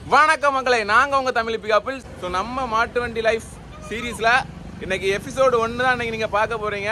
வணக்கம் மக்களே நாங்க உங்க தமிழ் பிகாப்பிள் ஸோ நம்ம மாட்டு வண்டி லைஃப் சீரீஸ்ல இன்னைக்கு எபிசோடு ஒன்று தான் இன்னைக்கு நீங்க பார்க்க போறீங்க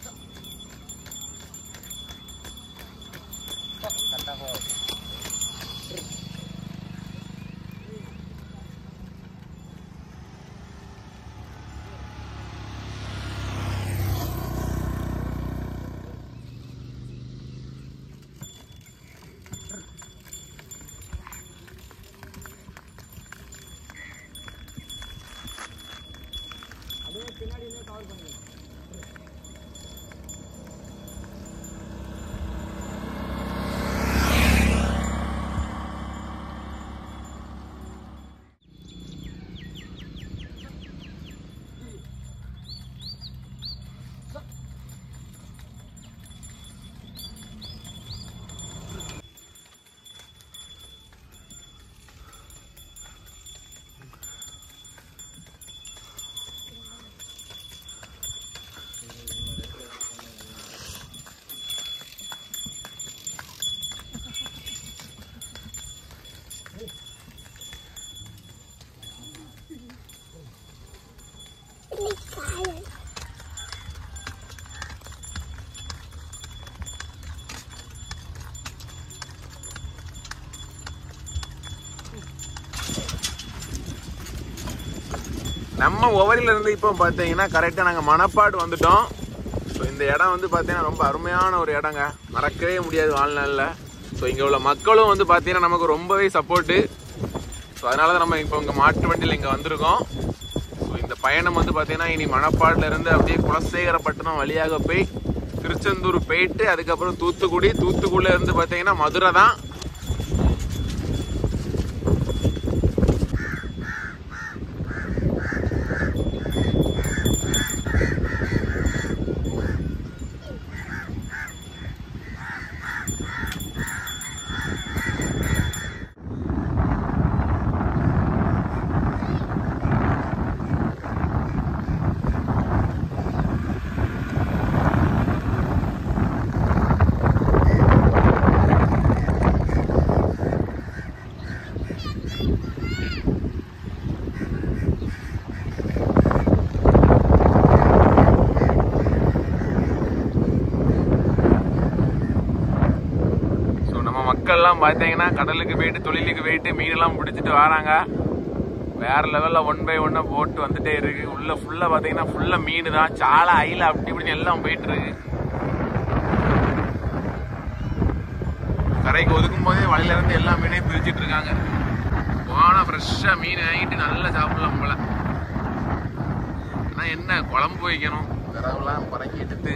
நம்ம ஒவரில இருந்து இப்போ பார்த்தீங்கன்னா கரெக்டாக நாங்கள் மணப்பாடு வந்துட்டோம் ஸோ இந்த இடம் வந்து பார்த்தீங்கன்னா ரொம்ப அருமையான ஒரு இடங்க மறக்கவே முடியாது வாழ்நாளில் ஸோ இங்கே உள்ள மக்களும் வந்து பார்த்தீங்கன்னா நமக்கு ரொம்பவே சப்போர்ட்டு ஸோ அதனால தான் நம்ம இப்போ இங்கே மாட்டு வண்டியில் இங்கே வந்திருக்கோம் ஸோ இந்த பயணம் வந்து பார்த்தீங்கன்னா இனி மணப்பாடுல இருந்து அப்படியே குலசேகரப்பட்டினம் வழியாக போய் திருச்செந்தூர் போயிட்டு அதுக்கப்புறம் தூத்துக்குடி தூத்துக்குடியில இருந்து பார்த்தீங்கன்னா மதுரை தான் ஸோ நம்ம மக்கள்லாம் பார்த்தீங்கன்னா கடலுக்கு போயிட்டு தொழிலுக்கு போயிட்டு மீனெல்லாம் பிடிச்சிட்டு வராங்க வேற லெவலில் ஒன் பை ஒன்னாக போட்டு வந்துட்டே இருக்கு உள்ள ஃபுல்லாக பார்த்தீங்கன்னா ஃபுல்லாக மீன் தான் சாலை அயில அப்படி இப்படின்னு எல்லாம் போயிட்டு இருக்கு கரைக்கு ஒதுக்கும் போதே வலையில இருந்து எல்லா மீனையும் பிரிச்சுட்டு இருக்காங்க போனா ஃப்ரெஷ்ஷாக மீன் வாங்கிட்டு நல்லா சாப்பிடலாம் போல ஆனால் என்ன குழம்பு வைக்கணும் தரவெல்லாம் பறக்கி எடுத்து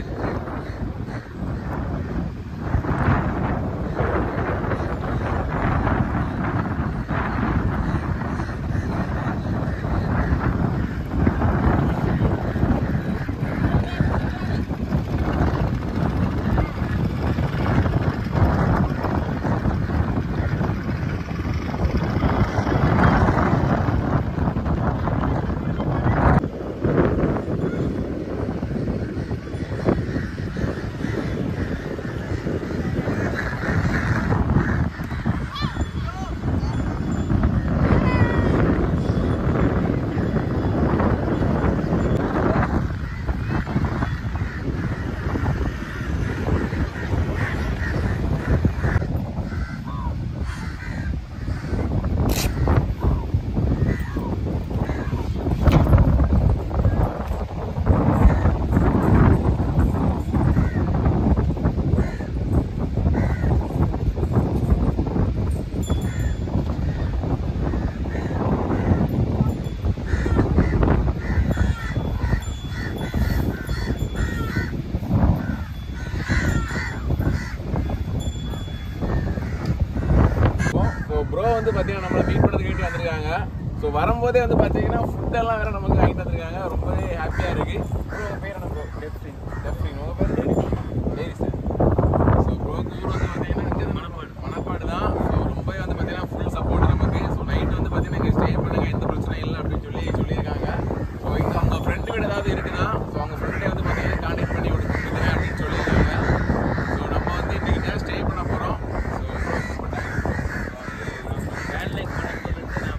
ஸோ ப்ரோ வந்து பார்த்தீங்கன்னா நம்மளை மீட் பண்ணுறதுக்கு வேண்டி வந்திருக்காங்க ஸோ வரும்போதே வந்து பார்த்தீங்கன்னா ஃபுட்டெல்லாம் வேற நமக்கு வாங்கிட்டு வந்திருக்காங்க ரொம்பவே ஹாப்பியாக இருக்கு ப்ரோ உங்கள் பேர் என்ன ப்ரோ டெஃப்ரின் டெஃப்ரின் உங்கள் பேர் டேரி சார் ஸோ ப்ரோக்கு ஊர் வந்து பார்த்தீங்கன்னா இங்கே மணப்பாடு மணப்பாடு தான் ஸோ ரொம்பவே வந்து பார்த்தீங்கன்னா ஃபுல் சப்போர்ட் நமக்கு ஸோ நைட் வந்து பார்த்தீங்கன்னா இங்கே ஸ்டே பண்ணுங்க எந்த பிரச்சனையும் இல்லை அப்படின்னு சொல்லி சொல்லியிருக்காங்க ஸோ இங்கே அவங்க ஃப்ரெண்டு வீடு ஏதாவது இருக்குன்னா ஸோ அவங்க ஃப்ரெண்டே வந்து பார்த்தீங்கன்னா கான்டாக்ட் பண்ணி கொடுத்துருங்க அப்படின்னு சொல்லியிருக்காங்க ஸோ நம்ம வந்து இன்னைக்கு ஸ்டே பண்ண போகிறோம் ஸோ வேலைக்கு போனதுலேருந்து நான்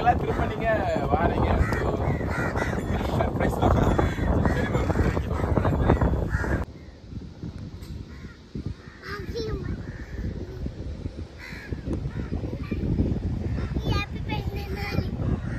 அதனால திரும்ப நீங்க வாரீங்க சர்ப்ரைஸ் தான் சரி bro. Thank you. ரொம்ப நன்றி Happy birthday, Nani.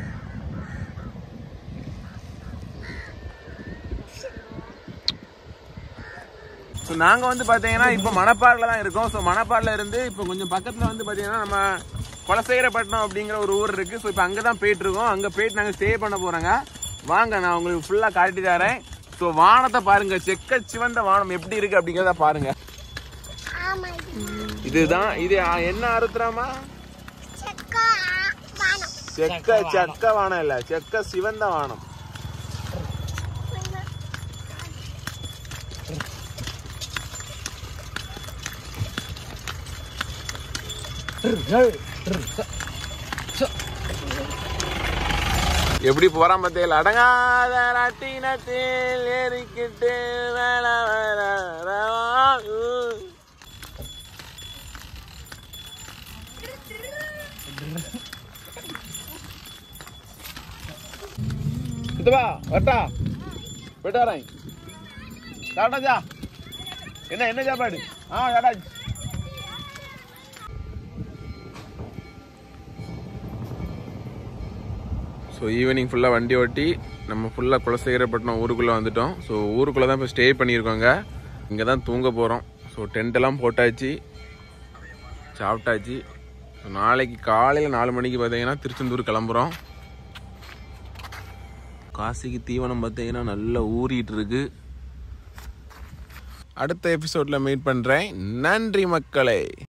ஸோ நாங்கள் வந்து பார்த்தீங்கன்னா இப்போ மணப்பாறையில் தான் இருக்கோம் ஸோ மணப்பாறையில் இருந்து இப்போ கொஞ்சம் பக்கத்தில் வந்து பார்த்தீங்கன்னா நம்ம குலசேகரப்பட்டினம் அப்படிங்கிற ஒரு ஊர் இருக்குது ஸோ இப்போ அங்கே தான் போயிட்டு இருக்கோம் அங்கே போயிட்டு நாங்கள் ஸ்டே பண்ண போகிறோங்க வாங்க நான் உங்களுக்கு ஃபுல்லாக காட்டி தரேன் ஸோ வானத்தை பாருங்க செக்க சிவந்த வானம் எப்படி இருக்கு அப்படிங்கிறத பாருங்க ஆமா இது இதுதான் இது ஆ, என்ன அறுத்துறாமா செக்கா வானம் செக்க செக்க வானம் இல்ல செக்க சிவந்த வானம் எப்படி போறான் பத்தியில் அடங்காத ரட்டினத்தில் ஏறிக்கிட்டு மேல வர ரவா. சித்தப்பா வரட்டா போயிட்டு வரேன் சாப்பிட்டாச்சா என்ன என்ன சாப்பாடு ஆ சாப்பிட்டாச்சு ஸோ ஈவினிங் ஃபுல்லாக வண்டி ஓட்டி நம்ம ஃபுல்லாக குலசேகரப்பட்டினம் ஊருக்குள்ளே வந்துட்டோம் ஸோ ஊருக்குள்ளே தான் இப்போ ஸ்டே பண்ணியிருக்கோங்க இங்கே தான் தூங்க போகிறோம் ஸோ டென்ட்டெல்லாம் போட்டாச்சு சாப்பிட்டாச்சு ஸோ நாளைக்கு காலையில் நாலு மணிக்கு பார்த்தீங்கன்னா திருச்செந்தூர் கிளம்புறோம் காசிக்கு தீவனம் பார்த்தீங்கன்னா நல்லா ஊறிட்டு இருக்கு அடுத்த எபிசோடில் மீட் பண்ணுறேன் நன்றி மக்களே